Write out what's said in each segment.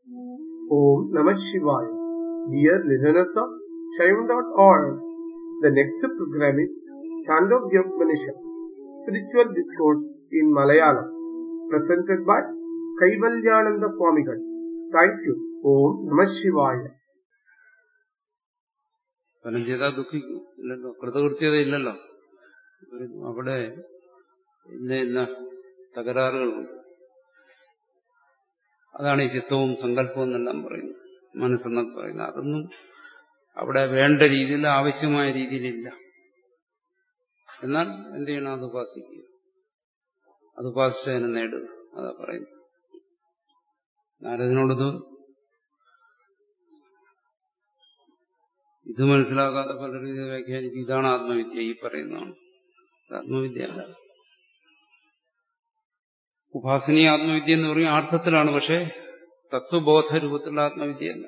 Om Namah Shivaya. Dear listeners of Shaivan.org, the next program is Chandogya Upanishad, Spiritual Discourse in Malayalam, presented by Kaivalyananda Swamigal. Thank you. Om Namah Shivaya. ഫലം ചെയ്താൽ ദുഃഖിക്കും ഇല്ലല്ലോ കൃതകൃത്യത ഇല്ലല്ലോ ഒരു അവിടെ ഇന്ന ഇന്ന തകരാറുകളുണ്ട് അതാണ് ഈ ചിത്തവും സങ്കല്പവും എന്നെല്ലാം പറയുന്നത് മനസ്സെന്നൊക്കെ പറയുന്നത് അതൊന്നും അവിടെ വേണ്ട രീതിയിൽ ആവശ്യമായ രീതിയിലില്ല എന്നാൽ എന്ത് ചെയ്യണം അത് ഉപാസിക്കുക അത് ഉപാസിച്ചതിനെ നേടുക അതാ പറയുന്നത് നാരദിനോടത് ഇത് മനസ്സിലാക്കാതെ പലരും ഇത് വ്യാഖ്യാനിക്കും ഇതാണ് ആത്മവിദ്യ ഈ പറയുന്നതാണ് ആത്മവിദ്യ അല്ല ഉപാസനീയ ആത്മവിദ്യ എന്ന് പറയും അർത്ഥത്തിലാണ് പക്ഷെ തത്വബോധ രൂപത്തിലുള്ള ആത്മവിദ്യയല്ല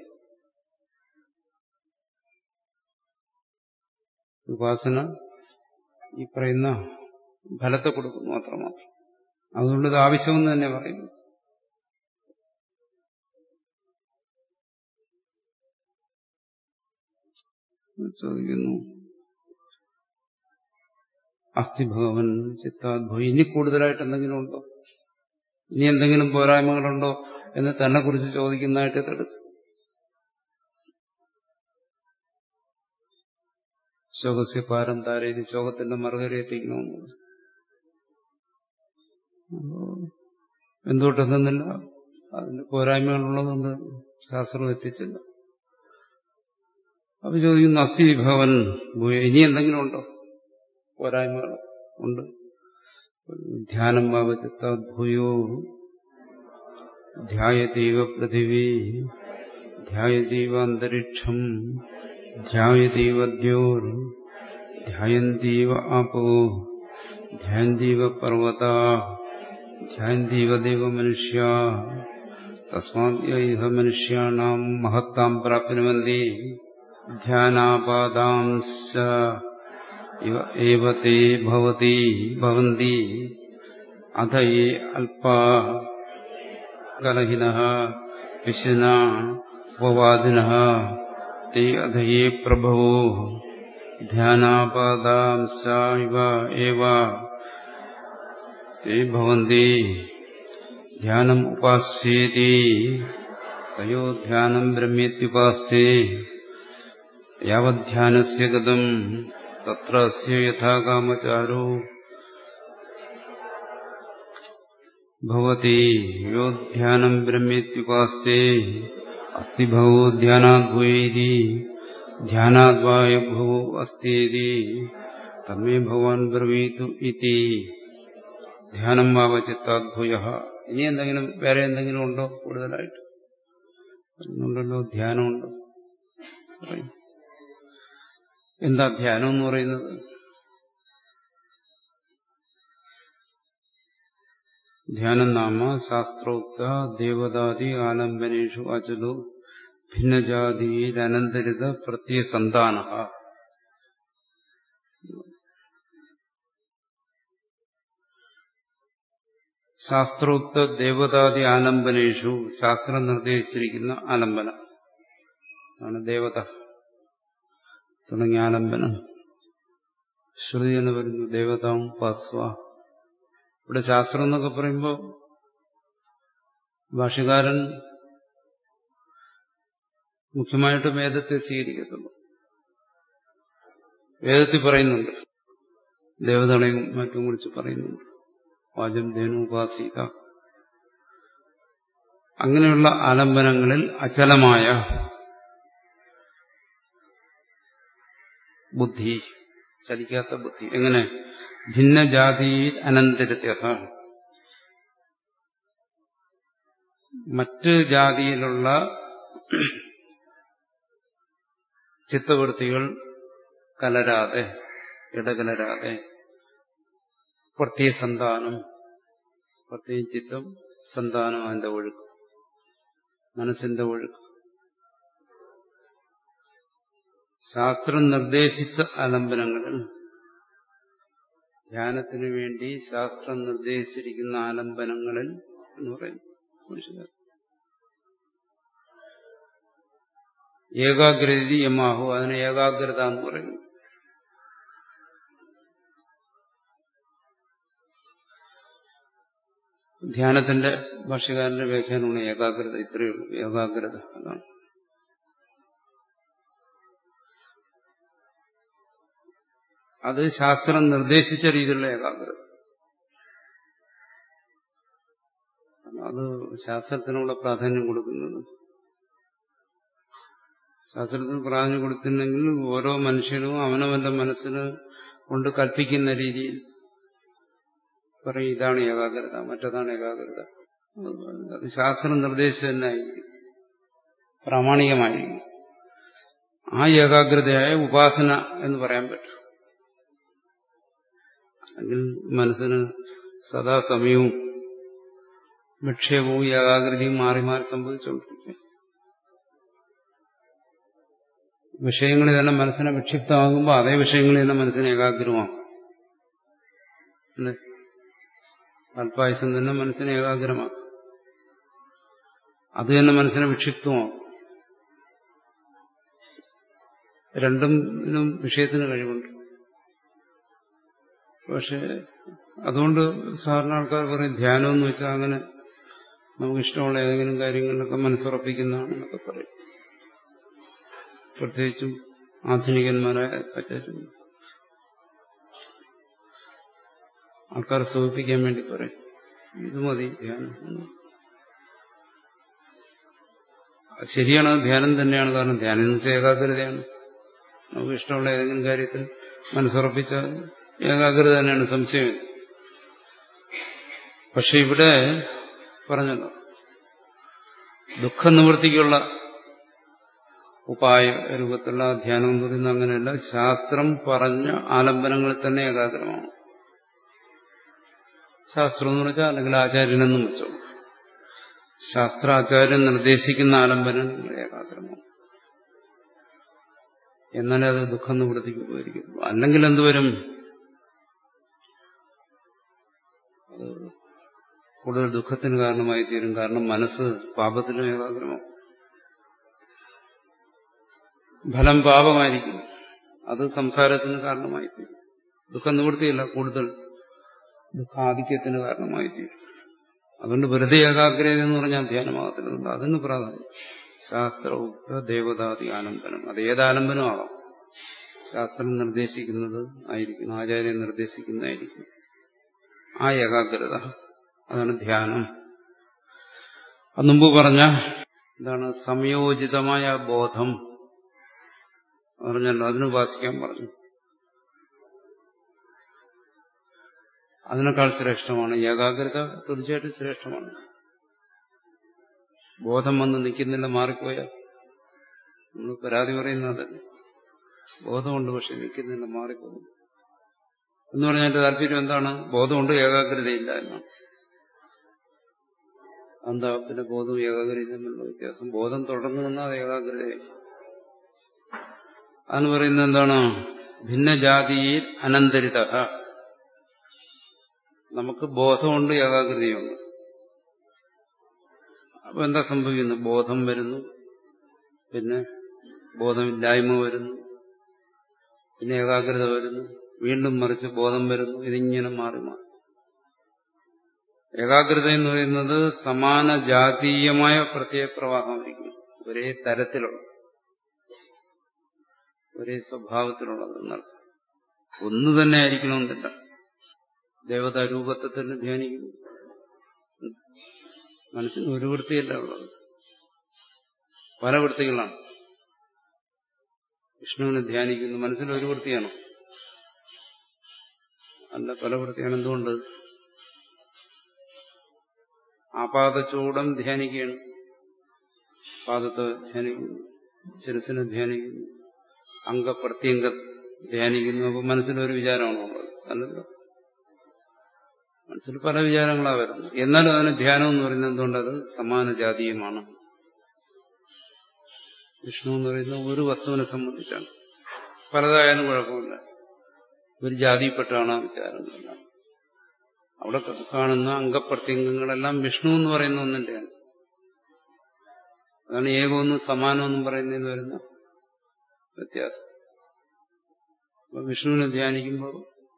ഉപാസന ഈ പറയുന്ന ഫലത്തെ കൊടുക്കുന്നു അത്രമാത്രം അതുകൊണ്ട് ഇത് ആവശ്യമെന്ന് തന്നെ പറയുന്നു ചോദിക്കുന്നു അസ്ഥി ഭഗവൻ ചിത്താദ്ഭവം ഇനി കൂടുതലായിട്ട് എന്തെങ്കിലും ഉണ്ടോ ഇനി എന്തെങ്കിലും പോരായ്മകളുണ്ടോ എന്ന് തന്നെ കുറിച്ച് ചോദിക്കുന്നതായിട്ട് തെടുക്കും ശോകസ്യ പാരം താരേത് ശോകത്തിന്റെ മറുകരയെത്തിക്കണമെന്ന് എന്തുകൊണ്ടെന്നില്ല അതിന്റെ പോരായ്മകളുള്ളതുകൊണ്ട് ശാസ്ത്രം എത്തിച്ചില്ല അപ്പൊ ചോദിക്കുന്നു അസ്ഥി വിഭവൻ ഇനി എന്തെങ്കിലും ഉണ്ടോ പോരായ്മകൾ ഉണ്ട് ധ്യാനം ഭാവചിത്തഭൂയോ ധ്യായതീവ പൃഥിവി ധ്യായതീവ അന്തരിക്ഷം ധ്യായതീവ ദ്യോർ ധ്യായന്തീവ ആപോ ധ്യായന്തീവ പർവത ധ്യായന്തീവ ദേവമനുഷ്യ തസ്മാദ്യ മനുഷ്യാണാം മഹത്താം പ്രാപ്നുവന്തി ധ്യാനാപാദാംശ ഇവ തേ ഭവതി ഭവന്തി അധ യേ അല്പ കലഹിന വിശന ഉപവാദിന തേ അധ യേ പ്രഭവോ ധ്യാനാപാദാംശ ഇവ ഏവ തേ ഭവന്തി ധ്യാനം ഉപാസ്യേതി സയോ ധ്യാനം ബ്രഹ്മേത്യുപാസ്തേ യാവധ്യാനസ്യ ഗതം തത്ര അസ്യ യഥാകാമചാരോ ഭവതി യോ ധ്യാനം ബ്രഹ്മേത്യുപാസ്തേ അസ്തി ഭവോ ധ്യാനാദ്വൈതി ധ്യാനാദ്വായ ഭവോ അസ്തേതി തമേ ഭവാൻ ബ്രവീതു ഇതി ധ്യാനം വാവചിത്താദ്ഭുയ ഇനി എന്തെങ്കിലും വേറെ എന്തെങ്കിലും ഉണ്ടോ കൂടുതലായിട്ട് ഉണ്ടല്ലോ ധ്യാനമുണ്ട് എന്താ ധ്യാനം എന്ന് പറയുന്നത് ധ്യാനം നാമ ശാസ്ത്രോക്ത ദേവതാദി ആലംബനേഷു അചലു ഭിന്നജാതിയിലനന്തരിത പ്രത്യസന്താന ശാസ്ത്രോക്ത ദേവതാദി ആലംബനേഷു ശാസ്ത്രം നിർദ്ദേശിച്ചിരിക്കുന്ന ആലംബനം ആണ് ദേവത തുടങ്ങിയ ആലംബനം ശ്രുതി എന്ന് പറയുന്നു ദേവതാം പാസ്വ ഇവിടെ ശാസ്ത്രം എന്നൊക്കെ പറയുമ്പോൾ ഭാഷകാരൻ മുഖ്യമായിട്ട് വേദത്തെ സ്വീകരിക്കത്തുള്ളൂ വേദത്തിൽ പറയുന്നുണ്ട് ദേവതകളെയും മറ്റും കുറിച്ച് പറയുന്നുണ്ട് വാചം ധേനു ഉപാസിക അങ്ങനെയുള്ള ആലംബനങ്ങളിൽ അചലമായ ബുദ്ധി ചലിക്കാത്ത ബുദ്ധി എങ്ങനെ ഭിന്നജാതി അനന്തരത്യ മറ്റ് ജാതിയിലുള്ള ചിത്തവൃത്തികൾ കലരാതെ ഇടകലരാതെ പ്രത്യേക സന്താനം പ്രത്യേക ചിത്തം സന്താനം അതിന്റെ ഒഴുക്ക് മനസ്സിന്റെ ഒഴുക്ക് ശാസ്ത്രം നിർദ്ദേശിച്ച ആലംബനങ്ങളിൽ ധ്യാനത്തിനു വേണ്ടി ശാസ്ത്രം നിർദ്ദേശിച്ചിരിക്കുന്ന ആലംബനങ്ങളിൽ എന്ന് പറയും മനുഷ്യർ ഏകാഗ്രതി യമാഹു അതിന് ഏകാഗ്രത എന്ന് പറയുന്നു ധ്യാനത്തിന്റെ ഭാഷകാരന്റെ വ്യാഖ്യാനമാണ് ഏകാഗ്രത ഇത്രയേ ഉള്ളൂ ഏകാഗ്രത അതാണ് അത് ശാസ്ത്രം നിർദ്ദേശിച്ച രീതിയിലുള്ള ഏകാഗ്രത അത് ശാസ്ത്രത്തിനുള്ള പ്രാധാന്യം കൊടുക്കുന്നത് ശാസ്ത്രത്തിന് പ്രാധാന്യം കൊടുത്തിട്ടുണ്ടെങ്കിൽ ഓരോ മനുഷ്യനും അവനവന്റെ മനസ്സിന് കൊണ്ട് കൽപ്പിക്കുന്ന രീതിയിൽ പറയും ഇതാണ് ഏകാഗ്രത മറ്റതാണ് ഏകാഗ്രത അത് ശാസ്ത്രം നിർദ്ദേശിച്ചു തന്നെ ആയിരിക്കും പ്രാമാണികമായിരിക്കും ആ ഏകാഗ്രതയായ ഉപാസന എന്ന് പറയാൻ പറ്റും അല്ലെങ്കിൽ മനസ്സിന് സദാസമയവും വിക്ഷേപവും ഏകാഗ്രതയും മാറി മാറി സംഭവിച്ചുകൊണ്ടിരിക്കും വിഷയങ്ങളിൽ തന്നെ മനസ്സിനെ വിക്ഷിപ്തമാകുമ്പോൾ അതേ വിഷയങ്ങളിൽ തന്നെ മനസ്സിന് ഏകാഗ്രമാകും അല്ലേ അല്പായുസം തന്നെ മനസ്സിനെ ഏകാഗ്രമാക്കും അത് തന്നെ മനസ്സിനെ വിക്ഷിപ്തമാകും രണ്ടും വിഷയത്തിന് കഴിവുണ്ട് പക്ഷെ അതുകൊണ്ട് സാധാരണ ആൾക്കാർ പറയും ധ്യാനം എന്ന് വെച്ചാൽ അങ്ങനെ നമുക്ക് ഇഷ്ടമുള്ള ഏതെങ്കിലും കാര്യങ്ങളിലൊക്കെ മനസ്സുറപ്പിക്കുന്നതാണെന്നൊക്കെ പറയും പ്രത്യേകിച്ചും ആധുനികന്മാരായ കച്ചേരി ആൾക്കാരെ സുഖിപ്പിക്കാൻ വേണ്ടി പറയും ഇത് മതി ധ്യാനം അത് ശരിയാണ് ധ്യാനം തന്നെയാണ് കാരണം ധ്യാനം എന്ന് വെച്ചാൽ ഏകാഗ്രതയാണ് നമുക്ക് ഇഷ്ടമുള്ള ഏതെങ്കിലും കാര്യത്തിൽ മനസ്സുറപ്പിച്ച ഏകാഗ്രത തന്നെയാണ് സംശയം പക്ഷെ ഇവിടെ പറഞ്ഞല്ലോ ദുഃഖനിവൃത്തിക്കുള്ള ഉപായ രൂപത്തിലുള്ള ധ്യാനം എന്ന് പറയുന്നത് അങ്ങനെയല്ല ശാസ്ത്രം പറഞ്ഞ ആലംബനങ്ങളിൽ തന്നെ ഏകാഗ്രമാണ് ശാസ്ത്രം എന്ന് വെച്ചാൽ അല്ലെങ്കിൽ ആചാര്യനെന്നും വെച്ചോ ശാസ്ത്രാചാര്യൻ നിർദ്ദേശിക്കുന്ന ആലംബനം ഏകാഗ്രമാണ് എന്നാലേ അത് ദുഃഖം നിവൃത്തിക്ക് പോയിരിക്കുന്നു അല്ലെങ്കിൽ എന്തുവരും കൂടുതൽ ദുഃഖത്തിന് കാരണമായി തീരും കാരണം മനസ്സ് പാപത്തിനും ഏകാഗ്രമാവും ഫലം പാപമായിരിക്കും അത് സംസാരത്തിന് കാരണമായി തീരും ദുഃഖം നിവൃത്തിയല്ല കൂടുതൽ ദുഃഖാധിക്യത്തിന് കാരണമായി തീരും അതുകൊണ്ട് വെറുതെ ഏകാഗ്രത എന്ന് പറഞ്ഞാൽ ധ്യാനമാകത്തില്ല അതിന് പ്രാധാന്യം ശാസ്ത്ര ദേവതാതി ആലംബനം അത് ഏതാലംബനമാകാം ശാസ്ത്രം നിർദ്ദേശിക്കുന്നത് ആയിരിക്കും ആചാര്യൻ നിർദ്ദേശിക്കുന്നതായിരിക്കും ആ ഏകാഗ്രത അതാണ് ധ്യാനം അത് മുമ്പ് പറഞ്ഞ എന്താണ് സംയോജിതമായ ബോധം പറഞ്ഞല്ലോ അതിന് ഉപാസിക്കാൻ പറഞ്ഞു അതിനേക്കാൾ ശ്രേഷ്ഠമാണ് ഏകാഗ്രത തീർച്ചയായിട്ടും ശ്രേഷ്ഠമാണ് ബോധം വന്ന് നിൽക്കുന്നില്ല മാറിപ്പോയാൽ നമ്മൾ പരാതി പറയുന്നത് ബോധമുണ്ട് പക്ഷെ നിൽക്കുന്നില്ല മാറിപ്പോകും എന്ന് പറഞ്ഞാൽ താല്പര്യം എന്താണ് ബോധമുണ്ട് ഏകാഗ്രതയില്ല എന്നാണ് എന്താ പിന്നെ ബോധവും ഏകാഗ്രതയും തമ്മിലുള്ള വ്യത്യാസം ബോധം തുടർന്നു നിന്നാൽ ഏകാഗ്രതയായി അതെന്ന് പറയുന്നത് എന്താണ് ഭിന്നജാതിയിൽ അനന്തരിത നമുക്ക് ബോധമുണ്ട് ഏകാഗ്രതയുണ്ട് അപ്പൊ എന്താ സംഭവിക്കുന്നു ബോധം വരുന്നു പിന്നെ ബോധമില്ലായ്മ വരുന്നു പിന്നെ ഏകാഗ്രത വരുന്നു വീണ്ടും മറിച്ച് ബോധം വരുന്നു ഇതിങ്ങനെ മാറി മാറി ഏകാഗ്രത എന്ന് പറയുന്നത് സമാന ജാതീയമായ പ്രത്യേക പ്രവാഹമായിരിക്കും ഒരേ തരത്തിലുള്ള ഒരേ സ്വഭാവത്തിലുള്ളത് എന്നർത്ഥം ഒന്ന് തന്നെ ആയിരിക്കണമെന്നില്ല ദേവതാ രൂപത്തെ തന്നെ ധ്യാനിക്കുന്നു മനസ്സിന് ഒരു വൃത്തിയല്ല ഉള്ളത് പല വൃത്തികളാണ് വിഷ്ണുവിനെ ധ്യാനിക്കുന്നു മനസ്സിൽ ഒരു വൃത്തിയാണോ അല്ല പല വൃത്തിയാണ് എന്തുകൊണ്ട് ആപാദച്ചൂടം ധ്യാനിക്കുകയാണ് പാദത്തെ ധ്യാനിക്കുന്നു ശിരസിനെ ധ്യാനിക്കുന്നു അംഗപ്രത്യംഗ ധ്യാനിക്കുന്നു അപ്പൊ മനസ്സിലൊരു വിചാരമാണോ ഉള്ളത് അല്ലല്ലോ മനസ്സിൽ പല വിചാരങ്ങളാ വരുന്നത് എന്നാലും അതിന് ധ്യാനം എന്ന് പറയുന്നത് എന്തുകൊണ്ടത് സമാന ജാതീയമാണ് വിഷ്ണു എന്ന് പറയുന്നത് ഒരു വസ്തുവിനെ സംബന്ധിച്ചാണ് പലതായാലും കുഴപ്പമില്ല ഒരു ജാതിയിൽപ്പെട്ടാണ് ആ വിചാരങ്ങളെല്ലാം അവിടെ കാണുന്ന അംഗപ്രത്യംഗങ്ങളെല്ലാം വിഷ്ണു എന്ന് പറയുന്ന ഒന്നിന്റെയാണ് അതാണ് ഏകമെന്നും സമാനമെന്നും പറയുന്നതിന് വരുന്ന വ്യത്യാസം അപ്പൊ വിഷ്ണുവിനെ ധ്യാനിക്കുമ്പോൾ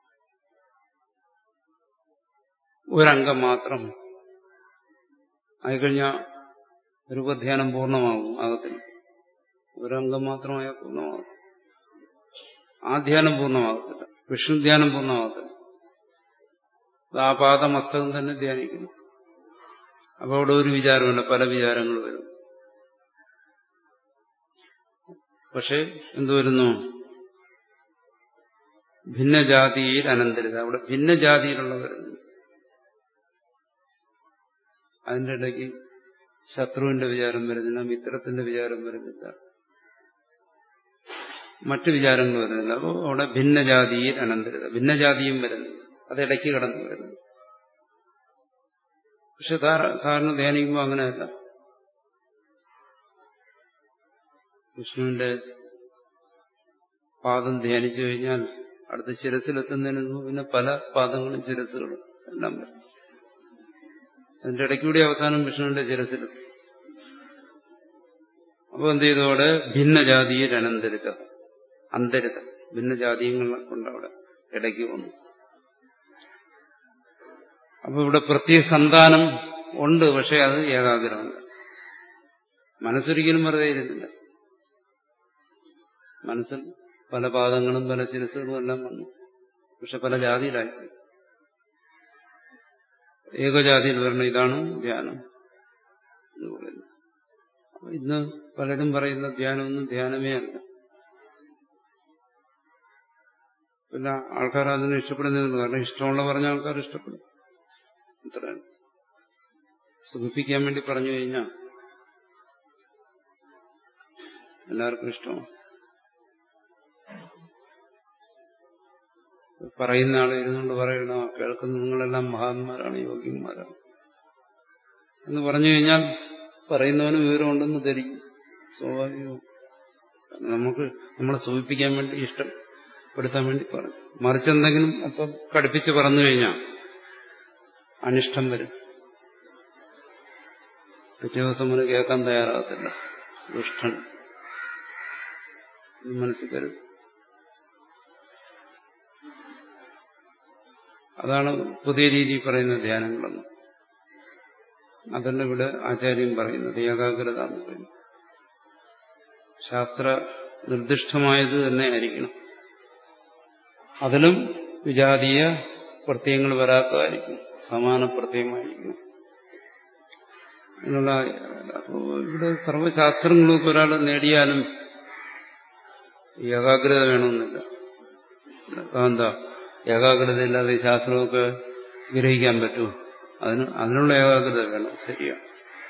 ഒരംഗം മാത്രം ആയിക്കഴിഞ്ഞാൽ രൂപധ്യാനം പൂർണ്ണമാകും അകത്തിൽ ഒരംഗം മാത്രമായാൽ പൂർണ്ണമാകും ആ ധ്യാനം പൂർണ്ണമാകത്തില്ല വിഷ്ണു ധ്യാനം പൂർണ്ണമാകത്തില്ല ആ പാദമസ്തകം തന്നെ ധ്യാനിക്കുന്നു അപ്പൊ അവിടെ ഒരു വിചാരമല്ല പല വിചാരങ്ങൾ വരും പക്ഷെ എന്തു വരുന്നു ഭിന്നജാതിയിൽ അനന്തരത അവിടെ ഭിന്നജാതിയിലുള്ള വരുന്നു അതിന്റെ ഇടയ്ക്ക് ശത്രുവിന്റെ വിചാരം വരുന്നില്ല മിത്രത്തിന്റെ വിചാരം വരുന്നില്ല മറ്റു വിചാരങ്ങൾ വരുന്നില്ല അപ്പോൾ അവിടെ ഭിന്നജാതിയിൽ അനന്തരത ഭിന്നജാതിയും വരുന്നില്ല അത് ഇടയ്ക്ക് കടന്നു വരുന്നു പക്ഷെ സാധാരണ ധ്യാനിക്കുമ്പോൾ അങ്ങനെയല്ല വിഷ്ണുവിന്റെ പാദം ധ്യാനിച്ചു കഴിഞ്ഞാൽ അടുത്ത ശിരസിലെത്തുന്നതിന് മുമ്പ് പിന്നെ പല പാദങ്ങളും ശിരസുകളും എല്ലാം വരും അതിന്റെ ഇടയ്ക്കൂടി അവസാനം വിഷ്ണുവിന്റെ ശിരസിലെത്തും അപ്പൊ എന്ത് ചെയ്തോടെ ഭിന്നജാതിയിൽ അനന്തരിത അന്തരിത ഭിന്നജാതീയങ്ങളെ കൊണ്ട് അവിടെ ഇടയ്ക്ക് വന്നു അപ്പൊ ഇവിടെ പ്രത്യേക സന്താനം ഉണ്ട് പക്ഷെ അത് ഏകാഗ്രഹമല്ല മനസ്സൊരിക്കലും വെറുതെ ഇരുന്നില്ല മനസ്സിൽ പല പാദങ്ങളും പല ശിരസുകളും എല്ലാം വന്നു പക്ഷെ പല ജാതിയിലായി ഏകജാതിയിൽ വരണം ഇതാണ് ധ്യാനം എന്ന് പറയുന്നത് ഇന്ന് പലരും പറയുന്ന ധ്യാനമൊന്നും ധ്യാനമേ അല്ല പിന്നെ ആൾക്കാർ അതിനെ ഇഷ്ടപ്പെടുന്നില്ല കാരണം ഇഷ്ടമുള്ള പറഞ്ഞ ആൾക്കാർ ഇഷ്ടപ്പെടും ഇത്രയാണ് സുഖിപ്പിക്കാൻ വേണ്ടി പറഞ്ഞു കഴിഞ്ഞാൽ എല്ലാവർക്കും ഇഷ്ടമാണ് പറയുന്ന ആൾ ഇരുന്നുകൊണ്ട് പറയണോ കേൾക്കുന്ന നിങ്ങളെല്ലാം മഹാന്മാരാണ് യോഗ്യന്മാരാണ് എന്ന് പറഞ്ഞു കഴിഞ്ഞാൽ പറയുന്നവന് വിവരമുണ്ടെന്ന് ധരിക്കും സ്വാഭാവികവും നമുക്ക് നമ്മളെ സൂചിപ്പിക്കാൻ വേണ്ടി ഇഷ്ടപ്പെടുത്താൻ വേണ്ടി പറഞ്ഞു മറിച്ച് എന്തെങ്കിലും അപ്പം കടുപ്പിച്ച് പറഞ്ഞു കഴിഞ്ഞാൽ അനിഷ്ടം വരും പിറ്റേ ദിവസം മുതൽ കേൾക്കാൻ തയ്യാറാകത്തില്ല ദുഷ്ടൻ മനസ്സിൽ കരുത് അതാണ് പുതിയ രീതിയിൽ പറയുന്ന ധ്യാനങ്ങളെന്ന് അതല്ല ഇവിടെ ആചാര്യം പറയുന്നത് ഏകാഗ്രത എന്ന് പറയുന്നത് ശാസ്ത്ര നിർദ്ദിഷ്ടമായത് തന്നെ ആയിരിക്കണം അതിലും വിജാതീയ പ്രത്യയങ്ങൾ വരാത്തതായിരിക്കും സമാന പ്രത്യയമായിരിക്കണം എന്നുള്ള ഇവിടെ സർവശാസ്ത്രങ്ങളൊക്കെ ഒരാൾ നേടിയാലും ഏകാഗ്രത വേണമെന്നില്ല എന്താ ഏകാഗ്രത ഇല്ലാതെ ശാസ്ത്രമൊക്കെ ഗ്രഹിക്കാൻ പറ്റുമോ അതിന് അതിനുള്ള ഏകാഗ്രത വേണം ശരിയാണ്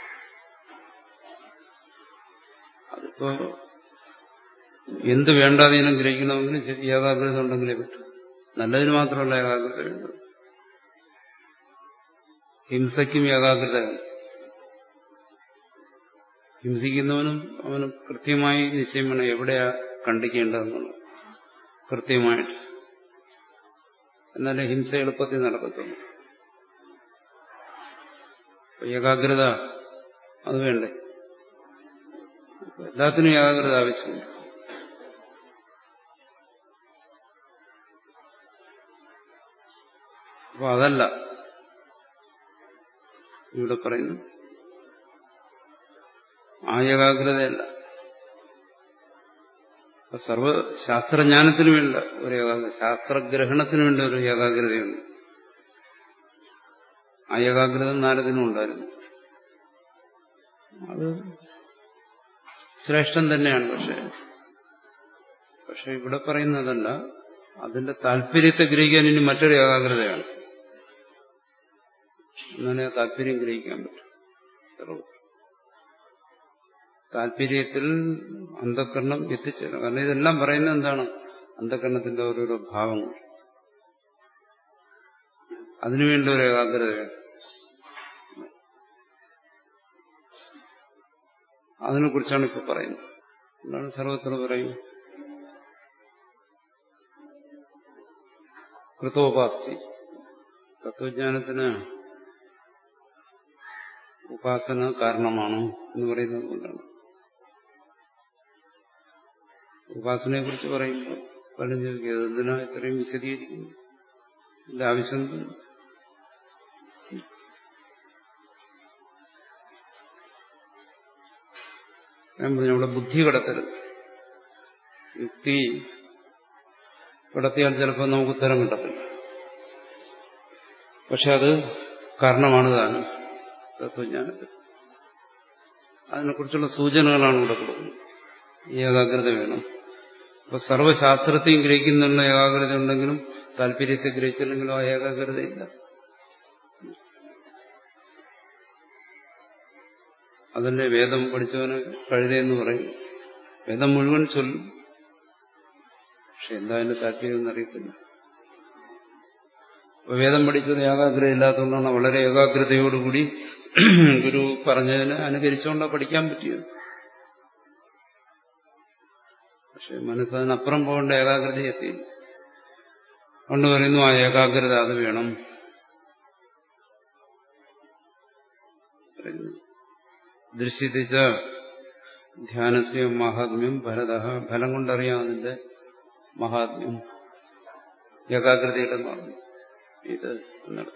അതിപ്പോ എന്ത് വേണ്ടാതീനം ഗ്രഹിക്കണമെങ്കിലും ശരി ഏകാഗ്രത ഉണ്ടെങ്കിലേ പറ്റൂ നല്ലതിന് മാത്രമല്ല ഏകാഗ്രത വേണ്ടത് ഹിംസയ്ക്കും ഏകാഗ്രത വേണം ഹിംസിക്കുന്നവനും അവന് കൃത്യമായി നിശ്ചയം വേണം എവിടെയാ കണ്ടിക്കേണ്ടതെന്നുള്ളത് കൃത്യമായിട്ട് എന്നാലേ ഹിംസ എളുപ്പത്തിൽ നടക്കത്തുള്ളൂ ഏകാഗ്രത അത് വേണ്ടേ എല്ലാത്തിനും ഏകാഗ്രത ആവശ്യമുണ്ട് അപ്പൊ അതല്ല ഇവിടെ പറയുന്നു ആ ഏകാഗ്രതയല്ല സർവ ശാസ്ത്രജ്ഞാനത്തിന് വേണ്ട ഒരു ഏകാഗ്രത ശാസ്ത്രഗ്രഹണത്തിന് വേണ്ട ഒരു ഏകാഗ്രതയുണ്ട് ആ ഏകാഗ്രത നാരദിനും ഉണ്ടായിരുന്നു അത് ശ്രേഷ്ഠം തന്നെയാണ് പക്ഷെ പക്ഷെ ഇവിടെ പറയുന്നതല്ല അതിന്റെ താല്പര്യത്തെ ഗ്രഹിക്കാൻ ഇനി മറ്റൊരു ഏകാഗ്രതയാണ് എന്നാലേ ആ താല്പര്യം ഗ്രഹിക്കാൻ പറ്റും താല്പര്യത്തിൽ അന്ധകരണം എത്തിച്ചേരണം കാരണം ഇതെല്ലാം പറയുന്നത് എന്താണ് അന്ധകരണത്തിന്റെ ഓരോരോ ഭാവങ്ങൾ അതിനുവേണ്ടി ഒരു ഏകാഗ്രത വേണം അതിനെ കുറിച്ചാണ് ഇപ്പൊ പറയുന്നത് എന്താണ് സർവത്ര പറയും കൃതോപാസ്തി തത്വജ്ഞാനത്തിന് ഉപാസന കാരണമാണ് എന്ന് പറയുന്നത് കൊണ്ടാണ് ഉപാസനയെ കുറിച്ച് പറയുമ്പോൾ പലരും ചോദിക്കുക എന്തിനാ ഇത്രയും വിശദീകരിക്കുന്നു ഇതിന്റെ ആവശ്യം എന്ത്? ഞാൻ പറഞ്ഞു അവിടെ ബുദ്ധി കടത്തരുത് യുക്തി കടത്തിയാൽ ചിലപ്പോൾ നമുക്ക് ഉത്തരം കിട്ടത്തില്ല പക്ഷെ അത് കാരണമാണ് താനും തത്വജ്ഞാനത്തിൽ അതിനെക്കുറിച്ചുള്ള സൂചനകളാണ് ഇവിടെ കൊടുക്കുന്നത് ഈ ഏകാഗ്രത വേണം അപ്പൊ സർവശാസ്ത്രത്തെയും ഗ്രഹിക്കുന്നുള്ള ഏകാഗ്രത ഉണ്ടെങ്കിലും താല്പര്യത്തെ ഗ്രഹിച്ചില്ലെങ്കിലും ആ ഏകാഗ്രതയില്ല അതല്ലേ വേദം പഠിച്ചവന് കഴുതയെന്ന് പറയും വേദം മുഴുവൻ ചൊല്ലും പക്ഷെ എന്താ അതിന്റെ താല്പര്യം എന്നറിയത്തില്ല അപ്പൊ വേദം പഠിച്ചത് ഏകാഗ്രത ഇല്ലാത്തതുകൊണ്ടാണ് വളരെ ഏകാഗ്രതയോടുകൂടി ഗുരു പറഞ്ഞതിനെ അനുകരിച്ചുകൊണ്ടാണ് പഠിക്കാൻ പറ്റിയത് പക്ഷെ മനസ്സതിനപ്പുറം പോകേണ്ട ഏകാഗ്രത എത്തിയില്ല അതുകൊണ്ട് പറയുന്നു ആ ഏകാഗ്രത അത് വേണം ദൃശ്യത്തിച്ച ധ്യാനസ്യ മഹാത്മ്യം ഫലത ഫലം കൊണ്ടറിയാം അതിന്റെ മഹാത്മ്യം ഏകാഗ്രതയുടെ മഹാത്മ്യം ഇത് എന്നർത്ഥം